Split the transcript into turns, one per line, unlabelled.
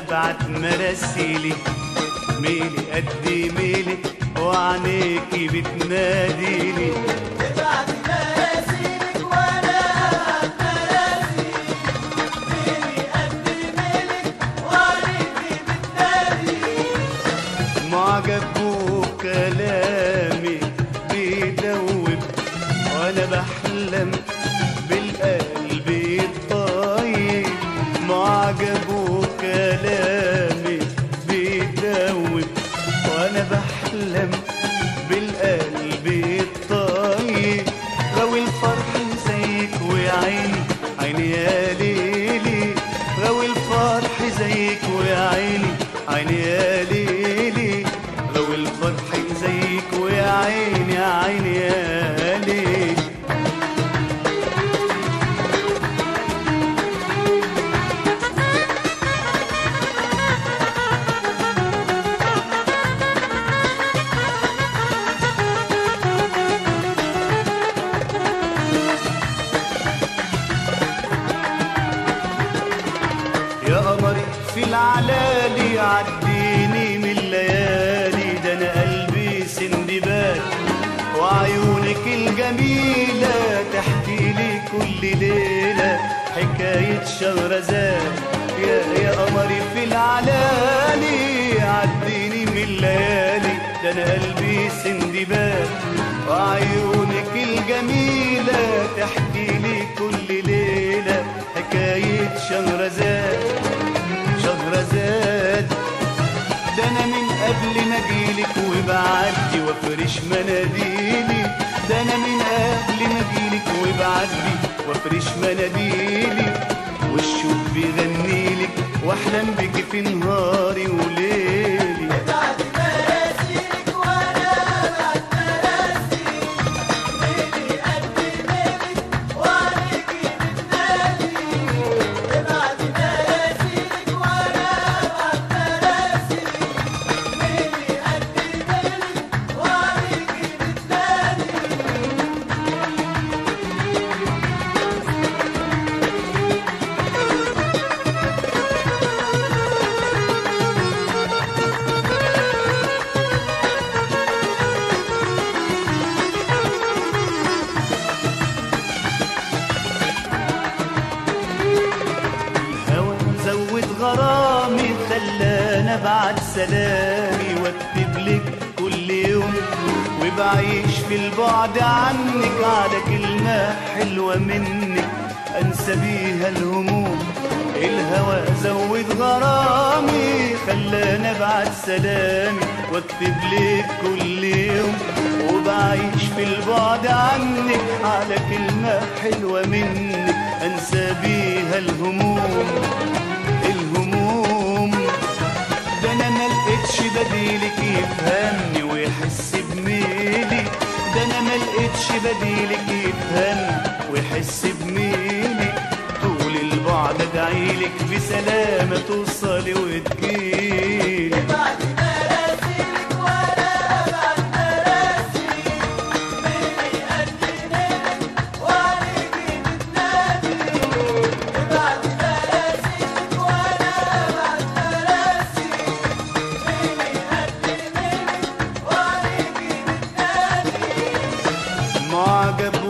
ابعت مراسيلي ميلي قد ميلي وعينيكي بتناديني
ابعت مراسيلك وانا ابعت مراسيلي ميلي قد ميلك وعليكي بتنادي
معجب بكلامي بيدوب وانا بحلم بالقلب الطيب معجب بكلامي بيدوب وانا بحلم بالقلب الطيب غاوي الفرح زيك وعيني عيني يا ليلي غاوي الفرح زيك وعيني عيني يا ليلي غاوي الفرح زيك وعيني عيني يا ليلي يا قمري في العلالي عديني من الليالي ده انا قلبي سندباد وعيونك الجميلة تحكي لي كل ليلة حكاية شهرزاد يا يا قمري في العلالي عديني من الليالي ده انا قلبي سندباد وعيونك الجميلة تحكي لي كل ليلة حكاية شهرزاد شهرزاد ده انا من قبل ما اجيلك وبعدي وافرش مناديلي ده انا من قبل ما اجيلك وبعدي وافرش مناديلي والشوق بيغنيلك واحلم بك في نهاري وليلي
ابعت مراسيلك وانا ابعت مراسيلي ميلي قد ميلك وعليكي بتنادي ابعت مراسيلك وانا ابعت مراسيلي ميلي قد ميلك وعليكي بتنادي
الهوى زود غرامي خلاني ابعت سلامي واكتب لك كل يوم وبعيش في البعد عنك على كلمة حلوة منك انسى بيها الهموم الهوى زود غرامي خلاني ابعت سلامي واكتب لك كل يوم وبعيش في البعد عنك على كلمة حلوة منك انسى بيها الهموم الهموم ده انا ما لقيتش بديلك يفهمني ويحس بميلي ده انا ما لقيتش بديلك يفهمني ويحس بميلي طول البعد ادعيلك بسلامة توصلي وتجيلي
ابعت مراسيلك وانا ابعت مراسيلي ميلي قد ميلك وعليكي بتنادي ابعت مراسيلك وانا ابعت مراسيلي ميلي قد ميلك وعليكي بتنادي
معجب